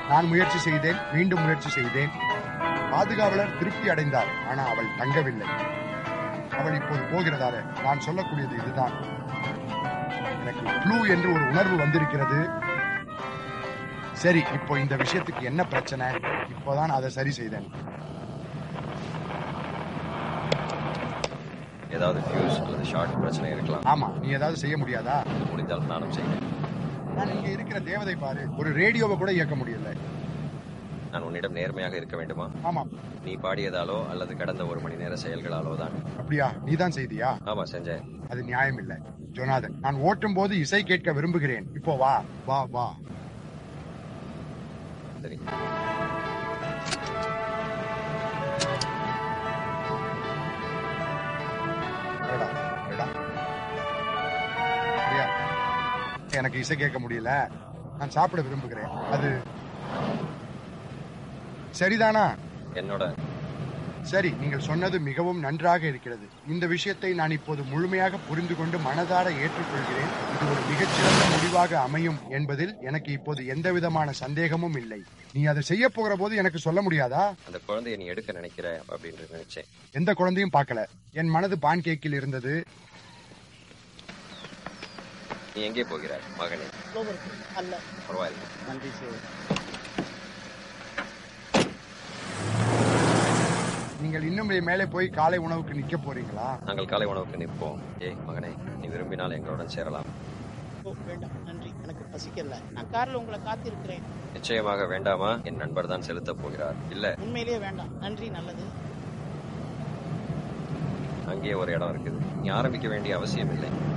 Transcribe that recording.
நான் முயற்சி செய்தேன் மீண்டும் முயற்சி செய்தேன் பாதுகாவலர் திருப்தி அடைந்தார் ஆனா அவள் தங்கவில்லை அவள் இப்போது போகிறதால நான் சொல்லக்கூடியது இதுதான் எனக்கு ப்ளூ என்று ஒரு உணர்வு வந்திருக்கிறது சரி இப்போ இந்த விஷயத்துக்கு என்ன பிரச்சனை இப்போதான் அதை சரி செய்தேன் ஏதாவது ஃபியூஸ் அல்லது ஷார்ட் பிரச்சனை இருக்கலாம் ஆமா நீ ஏதாவது செய்ய முடியாதா முடிந்தால் நானும் செய்வேன் நான் இங்க இருக்கிற தேவதை பாரு ஒரு ரேடியோவை கூட இயக்க முடியல நான் உன்னிடம் நேர்மையாக இருக்க வேண்டுமா ஆமா நீ பாடியதாலோ அல்லது கடந்த ஒரு மணி நேர செயல்களாலோ தான் அப்படியா நீதான் செய்தியா ஆமா செஞ்சேன் அது நியாயம் இல்ல ஜொனாதன் நான் ஓட்டும் போது இசை கேட்க விரும்புகிறேன் இப்போ வா வா வா சரி எடா, எடா. சரியா? எனக்கு இசை கேட்க முடியல நான் சாப்பிட விரும்புகிறேன் அது சரிதானா என்னோட சரி நீங்கள் சொன்னது மிகவும் நன்றாக இருக்கிறது இந்த விஷயத்தை நான் இப்போது முழுமையாக புரிந்து கொண்டு மனதார ஏற்றுக்கொள்கிறேன் இது ஒரு மிகச்சிறந்த முடிவாக அமையும் என்பதில் எனக்கு இப்போது எந்த விதமான சந்தேகமும் இல்லை நீ அதை செய்ய போகிற போது எனக்கு சொல்ல முடியாதா அந்த குழந்தையை நீ எடுக்க நினைக்கிற அப்படின்னு நினைச்சேன் எந்த குழந்தையும் பார்க்கல என் மனது பான் கேக்கில் இருந்தது நீ எங்கே போகிறாய் மகனே க்ளோவருக்கு அல்ல பரவாயில்லை நன்றி சார் நீங்கள் இன்னும் மேலே போய் காலை உணவுக்கு நிக்க போறீங்களா நாங்கள் காலை உணவுக்கு நிற்போம் ஏய் மகனே நீ விரும்பினால் எங்களுடன் சேரலாம் ஓ வேண்டாம் நன்றி எனக்கு பசிக்கல நான் கார்ல உங்களை காத்திருக்கிறேன் நிச்சயமாக வேண்டாமா என் நண்பர் தான் செலுத்தப் போகிறார் இல்ல உண்மையிலேயே வேண்டாம் நன்றி நல்லது அங்கேயே ஒரு இடம் இருக்குது நீ ஆரம்பிக்க வேண்டிய அவசியம் இல்லை